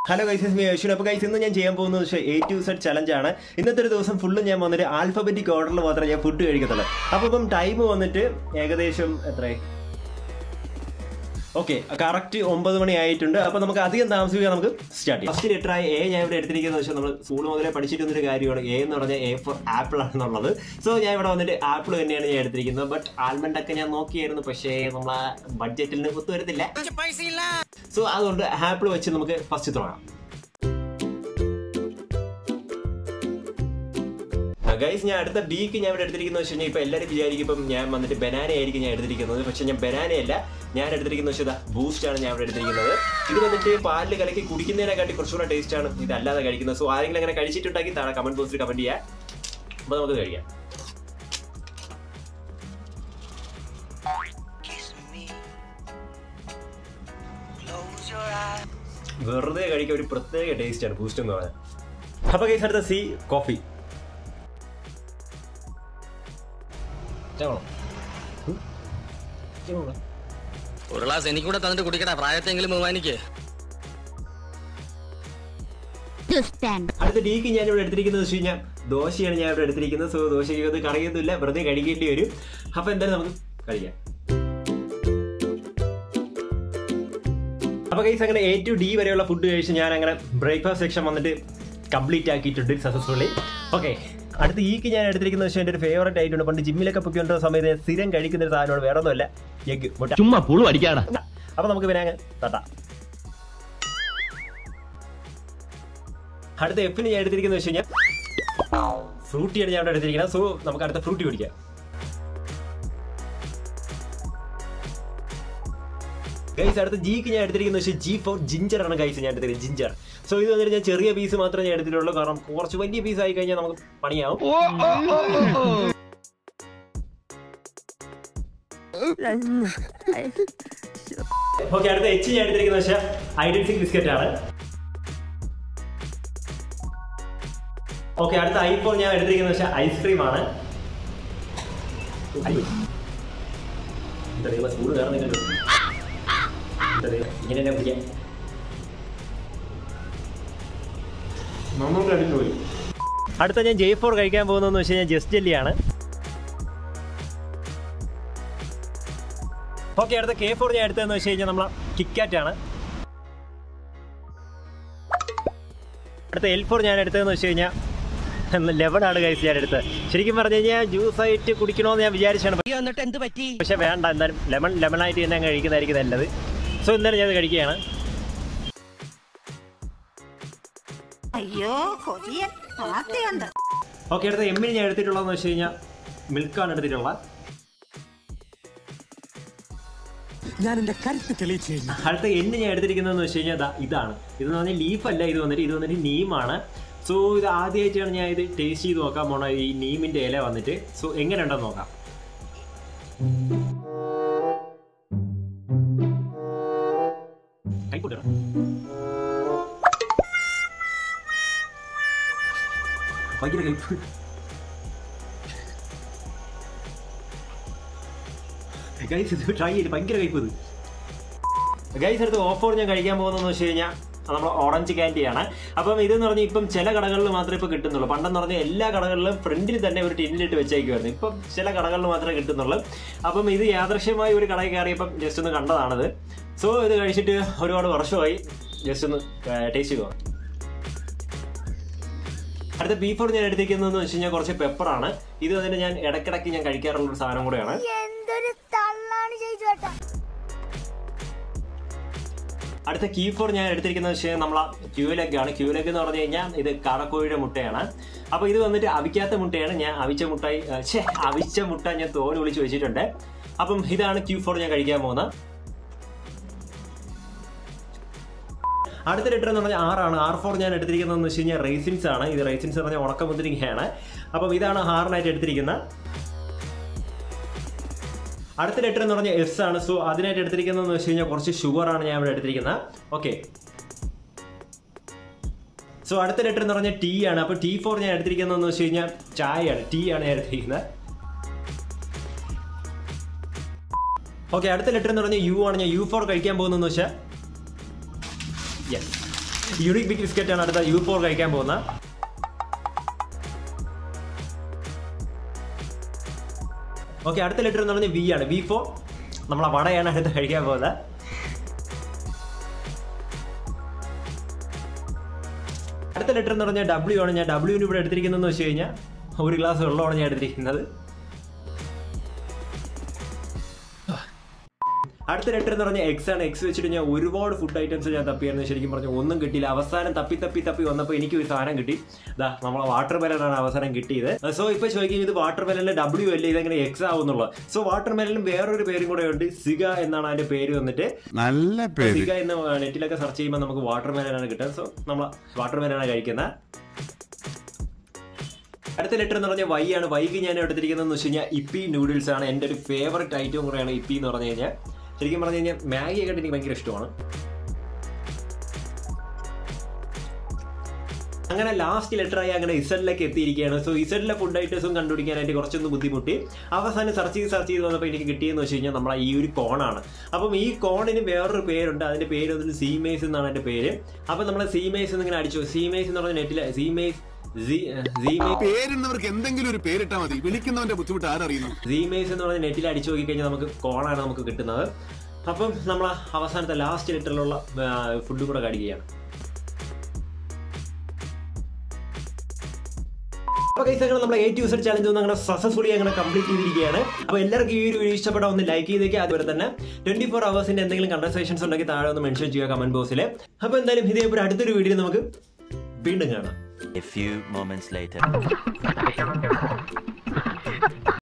Hello guys me യേശു അപ്പോൾ guys ഇന്ന് ഞാൻ ചെയ്യാൻ പോകുന്നത് പക്ഷേ എ ടു സെഡ് ചലഞ്ച് ആണ് ഇന്നത്തെ ഒരു ദിവസം ഫുള്ള് ഞാൻ വന്നിട്ട് ആൽഫബറ്റിക് ഓർഡറിൽ മാത്രമേ ഞാൻ ഫുഡ് കഴിക്കത്തുള്ളൂ അപ്പോൾ ഇപ്പം ടൈം വന്നിട്ട് ഏകദേശം എത്രയായി ഓക്കെ കറക്റ്റ് ഒമ്പത് മണി ആയിട്ടുണ്ട് അപ്പോൾ നമുക്ക് അധികം താമസിക്കുക നമുക്ക് സ്റ്റാർട്ട് ചെയ്യാം ഫസ്റ്റ് ലെറ്ററായ എ ഞാൻ ഇവിടെ എടുത്തിരിക്കുന്നത് വെച്ചാൽ നമ്മൾ സ്കൂൾ മുതലേ പഠിച്ചിരുന്നൊരു കാര്യമാണ് എ എന്ന് പറഞ്ഞാൽ എ ഫോർ ആപ്പിൾ ആണെന്നുള്ളത് സോ ഞാൻ ഇവിടെ വന്നിട്ട് ആപ്പിൾ തന്നെയാണ് ഞാൻ എടുത്തിരിക്കുന്നത് ബട്ട് ആൽമണ്ട് ഒക്കെ ഞാൻ നോക്കിയായിരുന്നു പക്ഷേ നമ്മളെ ബഡ്ജറ്റിൽ നിന്ന് ഒത്തു വരത്തില്ല സോ അതുകൊണ്ട് ആപ്പിൾ വെച്ച് നമുക്ക് ഫസ്റ്റ് തുടങ്ങാം ഗൈസ് ഞാൻ അടുത്ത ബീക്ക് ഞാൻ ഇവിടെ എടുത്തിരിക്കുന്നത് വെച്ച് കഴിഞ്ഞാൽ ഇപ്പൊ എല്ലാവരും വിചാരിക്കും ഇപ്പം ഞാൻ വന്നിട്ട് ബനാന ആയിരിക്കും ഞാൻ എടുത്തിരിക്കുന്നത് പക്ഷെ ഞാൻ ബനാനയല്ല ഞാൻ എടുത്തിരിക്കുന്നത് വെച്ചാൽ ബൂസ്റ്റ് ആണ് ഞാൻ ഇവിടെ എടുത്തിരിക്കുന്നത് ഇത് വന്നിട്ട് പാലിൽ കലക്കി കുടിക്കുന്നതിനെക്കാട്ടി കുറച്ചുകൂടെ ടേസ്റ്റ് ആണ് ഇത് അല്ലാതെ കഴിക്കുന്നത് സോ ആരെങ്കിലും അങ്ങനെ കഴിച്ചിട്ടുണ്ടെങ്കിൽ താഴെ കമന്റ് ബോക്സിൽ കമന്റ് ചെയ്യാം അപ്പൊ നമുക്ക് കഴിക്കാം Kiss me. Close your eyes. വെറുതെ കഴിക്കാൻ ഒരു പ്രത്യേക ടേസ്റ്റ് ആണ് ബൂസ്റ്റ് എന്ന് പറഞ്ഞാൽ അപ്പൊ ഗൈസ് അടുത്ത സി കോഫി ഒരു ഗ്ലാസ് എനിക്കൂടെ തന്നിട്ട് കുടിക്കടാ പ്രായത്തെങ്കിലും ബഹുമാനിക്ക് ദുഷ്ടൻ അടുത്ത ഡീക്ക് ഞാൻ ഇവിടെ എടുത്തിരിക്കുന്നത് വെച്ച് കഴിഞ്ഞാൽ ദോശയാണ് ഞാൻ ഇവിടെ എടുത്തിരിക്കുന്നത് സോ ദോശയ്ക്ക് അത് കറിയൊന്നുമില്ല വെറുതെ കഴിക്കേണ്ടി വരും അപ്പൊ എന്തായാലും നമുക്ക് കഴിക്കാം അപ്പൊ കൈസ് അങ്ങനെ എ ടു ഡി വരെയുള്ള ഫുഡ് കഴിച്ച് ഞാൻ അങ്ങനെ ബ്രേക്ക്ഫാസ്റ്റ് സെക്ഷൻ വന്നിട്ട് കംപ്ലീറ്റ് ആക്കിയിട്ടുണ്ട് സക്സസ്ഫുള്ളി ഓക്കെ അടുത്ത ഈക്ക് ഞാൻ എടുത്തിരിക്കുന്നത് വെച്ചാൽ എൻ്റെ ഒരു ഫേവറേറ്റ് ആയിട്ടുണ്ട് പണ്ട് ജിമ്മിലൊക്കെ പൊക്കിക്കൊണ്ടിരുന്ന സമയത്ത് ഞാൻ സ്ഥിരം കഴിക്കുന്ന ഒരു സാധനമാണ് വേറെ ഒന്നുമല്ല എഗ് മുട്ട ചുമ്മാ പുളു അടിക്കാടാ അപ്പൊ നമുക്ക് പിന്നെ അങ്ങ് തട്ടാം അടുത്ത എഫിന് ഞാൻ എടുത്തിരിക്കുന്നത് വെച്ച് കഴിഞ്ഞാൽ ഫ്രൂട്ടിയാണ് ഞാൻ ഇവിടെ എടുത്തിരിക്കുന്നത് സോ നമുക്ക് അടുത്ത ഫ്രൂട്ടി കുടിക്കാം ഗൈസ് അടുത്ത ജിക്ക് ഞാൻ എടുത്തിരിക്കുന്നത് വെച്ചാൽ ജി ഫോർ ജിഞ്ചർ ആണ് ഗൈസ് ഞാൻ എടുത്തിരിക്കുന്നത് ജിഞ്ചർ സോ ഇത് വന്നിട്ട് ഞാൻ ചെറിയ പീസ് മാത്രമേ ഞാൻ എടുത്തിട്ടുള്ളൂ കാരണം കുറച്ച് വലിയ പീസ് ആയി കഴിഞ്ഞാൽ നമുക്ക് പണിയാവും ഓക്കെ അടുത്ത എച്ച് ഞാൻ എടുത്തിരിക്കുന്നത് വെച്ചാൽ ഐഡൻസിക് ബിസ്ക്കറ്റ് ആണ് ഓക്കെ അടുത്ത ഐഫോൺ ഞാൻ എടുത്തിരിക്കുന്നത് വെച്ചാൽ ഐസ്ക്രീം ആണ് സ്കൂൾ കയറുന്നില്ലല്ലോ എന്താ ദൈവം, ഇങ്ങനെ തന്നെ കുടിക്കാം നന്നായിട്ട് അടിപൊളി അടുത്ത ഞാൻ ജെ ഫോർ കഴിക്കാൻ പോകുന്നതെന്ന് വെച്ച് കഴിഞ്ഞാൽ ജസ്റ്റ് ജെല്ലിയാണ് ഓക്കെ അടുത്ത കെ ഫോർ ഞാൻ എടുത്തതെന്ന് വെച്ച് കഴിഞ്ഞാൽ നമ്മളെ കിക്കാറ്റ് ആണ് അടുത്ത എൽ ഫോർ ഞാൻ എടുത്തതെന്ന് വെച്ച് കഴിഞ്ഞാൽ ലെവനാണ് കഴിച്ച് ഞാൻ എടുത്തത് ശരിക്കും പറഞ്ഞു കഴിഞ്ഞാൽ ജ്യൂസ് ആയിട്ട് കുടിക്കണമെന്ന് ഞാൻ വിചാരിച്ചാണ് എന്നിട്ട് എന്ത് പറ്റി പക്ഷെ വേണ്ട എന്തായാലും ലെമൺ ലെമണായിട്ട് തന്നെ അങ്ങ് കഴിക്കുന്നതായിരിക്കും നല്ലത് സോ എന്തായാലും ഞാൻ ഇത് കഴിക്കുകയാണ് അയ്യോ കൊതിയൻ ആർത്തിയുണ്ട് ഓക്കെ അടുത്ത എമ്മിന് ഞാൻ എടുത്തിട്ടുള്ളതെന്ന് വെച്ച് കഴിഞ്ഞാൽ മിൽക്കാണ് എടുത്തിട്ടുള്ളത് ഞാൻ എന്റെ കരുത്ത് തെളിയിച്ചു കഴിഞ്ഞു അടുത്ത എണ്ണ ഞാൻ എടുത്തിരിക്കുന്നതെന്ന് വെച്ച് കഴിഞ്ഞാൽ ദാ ഇതാണ് ഇത് പറഞ്ഞാൽ ലീഫല്ല ഇത് വന്നിട്ട് ഇത് വന്നിട്ട് നീമാണ് സോ ഇത് ആദ്യമായിട്ടാണ് ഞാൻ ഇത് ടേസ്റ്റ് ചെയ്ത് നോക്കാൻ പോണ ഈ നീമിന്റെ ഇല വന്നിട്ട് സോ എങ്ങനെ ഉണ്ടെന്ന് നോക്കാം കൈക്കൂട്ടണം ഭയങ്കര കൈപ്പ് ഗൈസ് ഇത് ട്രൈ ചെയ്ത് ഭയങ്കര കൈപ്പ് ഇത് ഗൈസ് അടുത്ത് ഓഫർ ഞാൻ കഴിക്കാൻ പോകുന്നതെന്ന് വെച്ച് കഴിഞ്ഞാൽ നമ്മൾ ഓറഞ്ച് ക്യാൻഡിയാണ് അപ്പം ഇതെന്ന് പറഞ്ഞാൽ ഇപ്പം ചില കടകളിൽ മാത്രമേ ഇപ്പോൾ കിട്ടുന്നുള്ളൂ പണ്ടെന്ന് പറഞ്ഞാൽ എല്ലാ കടകളിലും ഫ്രണ്ടിൽ തന്നെ ഒരു ടിന്നിലിട്ട് വെച്ചേക്കുമായിരുന്നു ഇപ്പം ചില കടകളിൽ മാത്രമേ കിട്ടുന്നുള്ളൂ അപ്പം ഇത് യാദൃശ്യമായി ഒരു കടയിൽ കയറിയപ്പം ജസ്റ്റ് ഒന്ന് കണ്ടതാണത് സോ ഇത് കഴിച്ചിട്ട് ഒരുപാട് വർഷമായി ജസ്റ്റ് ഒന്ന് ടേസ്റ്റ് ചെയ്യുക അടുത്ത ബീഫോട് ഞാൻ എടുത്തിരിക്കുന്നതെന്ന് വെച്ച് കഴിഞ്ഞാൽ കുറച്ച് പെപ്പറാണ് ഇത് അതിന് ഞാൻ ഇടയ്ക്കിടയ്ക്ക് ഞാൻ കഴിക്കാറുള്ള ഒരു സാധനം കൂടെയാണ് എന്തൊരു തള്ളാണ് ചേച്ചേട്ടാ അടുത്ത കീ ഫോർ ഞാൻ എടുത്തിരിക്കുന്നത് വെച്ച് കഴിഞ്ഞാൽ നമ്മളെ ക്യൂലെഗ് ആണ് ക്യൂലെഗ് എന്ന് പറഞ്ഞു കഴിഞ്ഞാൽ ഇത് കാടക്കോഴിയുടെ മുട്ടയാണ് അപ്പോൾ ഇത് വന്നിട്ട് അവിക്കാത്ത മുട്ടയാണ് ഞാൻ അവിച്ച മുട്ടായി ഛേ അവിച്ച മുട്ട ഞാൻ തോല് വിളിച്ച് വെച്ചിട്ടുണ്ട് അപ്പം ഇതാണ് ക്യൂ ഫോർ ഞാൻ കഴിക്കാൻ പോകുന്നത് അടുത്ത ലെറ്റർ എന്ന് പറഞ്ഞാൽ ആറാണ് ആർ ഫോർ ഞാൻ എടുത്തിരിക്കുന്നതെന്ന് വെച്ച് കഴിഞ്ഞാൽ റേസിൻസ് ആണ് ഇത് റേസിൻസ് എന്ന് പറഞ്ഞാൽ ഉണക്കമുദ്രികയാണ് അപ്പം ഇതാണ് ഹാറിനായിട്ട് എടുത്തിരിക്കുന്നത് അടുത്ത ലെറ്റർ എന്ന് പറഞ്ഞാൽ എസ് ആണ് സോ അതിനായിട്ട് എടുത്തിരിക്കുന്നതെന്ന് വെച്ച് കഴിഞ്ഞാൽ കുറച്ച് ഷുഗർ ആണ് ഞാൻ ഇവിടെ എടുത്തിരിക്കുന്നത് ഓക്കെ സോ അടുത്ത ലെറ്റർ എന്ന് പറഞ്ഞാൽ ടീ ആണ് അപ്പോൾ ടീ ഫോർ ഞാൻ എടുത്തിരിക്കുന്നതെന്ന് വെച്ച് കഴിഞ്ഞാൽ ചായയാണ് ടീ ആണ് ഞാൻ എടുത്തിരിക്കുന്നത് ഓക്കെ അടുത്ത ലെറ്റർ എന്ന് പറഞ്ഞാൽ യു ആണ് ഞാൻ യു ഫോർ കഴിക്കാൻ പോകുന്നതെന്ന് വെച്ചാൽ യെസ് യൂണിക് ബിഗ് ബിസ്ക്കറ്റ് ആണ് അടുത്ത യു ഫോർ കഴിക്കാൻ പോകുന്ന ഓക്കെ അടുത്ത ലെറ്റർ എന്ന് പറഞ്ഞാൽ വി ആണ് വി ഫോർ നമ്മളെ വടയാണ് അടുത്ത് കഴിക്കാൻ പോകുന്നത് അടുത്ത ലെറ്റർ എന്ന് പറഞ്ഞാൽ ഡബ്ല്യു ആണ് ഞാൻ ഡബ്ല്യുവിന് ഇവിടെ എടുത്തിരിക്കുന്നതെന്ന് വെച്ച് കഴിഞ്ഞാൽ ഒരു ഗ്ലാസ് വെള്ളമാണ് ഞാൻ എടുത്തിരിക്കുന്നത് അടുത്ത ലെറ്റർ എന്ന് പറഞ്ഞാൽ എക്സ് ആണ് എക്സ് വെച്ചിട്ട് ഞാൻ ഒരുപാട് ഫുഡ് ഐറ്റംസ് ഞാൻ തപ്പിയായിരുന്നു ശരിക്കും പറഞ്ഞു ഒന്നും കിട്ടിയില്ല അവസാനം തപ്പി തപ്പി തപ്പി വന്നപ്പോൾ എനിക്ക് ഒരു സാധനം കിട്ടി ഇതാ നമ്മളെ വാട്ടർ മെലനാണ് അവസാനം കിട്ടിയത് സോ ഇപ്പൊ ചോദിക്കും ഇത് വാട്ടർ മെലനിലെ ഡബ്ല്യു അല്ലേ ഇതെങ്ങനെ എക്സ് ആവുന്നുള്ളത് സോ വാട്ടർ മെലനും വേറൊരു പേരും കൂടെ ഉണ്ട് സിഗ എന്നാണ് അതിന്റെ പേര് വന്നിട്ട് നല്ല പേര് സിഗ എന്ന് നെറ്റിലൊക്കെ സെർച്ച് ചെയ്യുമ്പോൾ നമുക്ക് വാട്ടർ മെലനാണ് കിട്ടുക സോ നമ്മൾ വാട്ടർ മെലനാണ് കഴിക്കുന്നത് അടുത്ത ലെറ്റർ എന്ന് പറഞ്ഞാൽ വൈ ആണ് വൈക്ക് ഞാൻ എടുത്തിരിക്കുന്നതെന്ന് വെച്ച് കഴിഞ്ഞാൽ ഇപ്പി നൂഡിൽസ് ആണ് എൻ്റെ ഒരു ഫേവററ്റ് ഐറ്റം കൂടെയാണ് ഇപ്പി എന്ന് പറഞ്ഞു കഴിഞ്ഞാൽ ശരിക്കും പറഞ്ഞു കഴിഞ്ഞാൽ മാഗി ഒക്കെ എനിക്ക് ഭയങ്കര ഇഷ്ടമാണ് അങ്ങനെ ലാസ്റ്റ് ലെറ്റർ ആയി അങ്ങനെ ഇസഡിലേക്ക് എത്തിയിരിക്കുകയാണ് സോ ഇസഡിലെ ഫുഡ് ഐറ്റംസും കണ്ടുപിടിക്കാനായിട്ട് കുറച്ചൊന്ന് ബുദ്ധിമുട്ടി അവസാനം സെർച്ച് ചെയ്ത് സെർച്ച് ചെയ്ത് വന്നപ്പോൾ എനിക്ക് കിട്ടിയെന്ന് വെച്ച് കഴിഞ്ഞാൽ നമ്മളെ ഈ ഒരു കോണാണ് അപ്പം ഈ കോണിന് വേറൊരു പേരുണ്ട് അതിന്റെ പേര് വന്നിട്ട് സീമേസ് എന്നാണ് എൻ്റെ പേര് അപ്പം നമ്മൾ സീമേസ് എന്നിങ്ങനെ അടിച്ചു സീമേസ് എന്ന് പറഞ്ഞ നെറ്റിൽ സീമേസ് പേരുന്നവർക്ക് എന്തെങ്കിലും ഒരു പേരിട്ടാ മതി വിളിക്കുന്നവന്റെ ബുദ്ധിമുട്ട് ആരറിയുന്നു സീമേസ് എന്ന് പറഞ്ഞ നെറ്റിൽ അടിച്ചു നോക്കി കഴിഞ്ഞാൽ നമുക്ക് കോണാണ് നമുക്ക് കിട്ടുന്നത് അപ്പം നമ്മൾ അവസാനത്തെ ലാസ്റ്റ് ലിറ്ററിലുള്ള ഫുഡ് കൂടെ കടിക്കുകയാണ് അപ്പോൾ guys, അങ്ങനെ നമ്മൾ എയ്റ്റ് യൂസർ ചാലഞ്ച് ഒന്ന് അങ്ങനെ സക്സസ്ഫുള്ളി അങ്ങനെ കംപ്ലീറ്റ് ചെയ്തിരിക്കുകയാണ് അപ്പോൾ എല്ലാവർക്കും ഈ ഒരു വീഡിയോ ഇഷ്ടപ്പെട്ട ഒന്ന് ലൈക്ക് ചെയ്തേക്കുക അതുപോലെ തന്നെ ട്വന്റി ഫോർ അവേഴ്സിന്റെ എന്തെങ്കിലും കൺവെർസേഷൻസ് ഉണ്ടെങ്കിൽ താഴെ ഒന്ന് മെൻഷൻ ചെയ്യുക കമന്റ് ബോക്സിൽ അപ്പോൾ എന്തായാലും ഇതേപോലെ അടുത്തൊരു വീഡിയോ നമുക്ക് വീണ്ടും കാണാം A few moments later.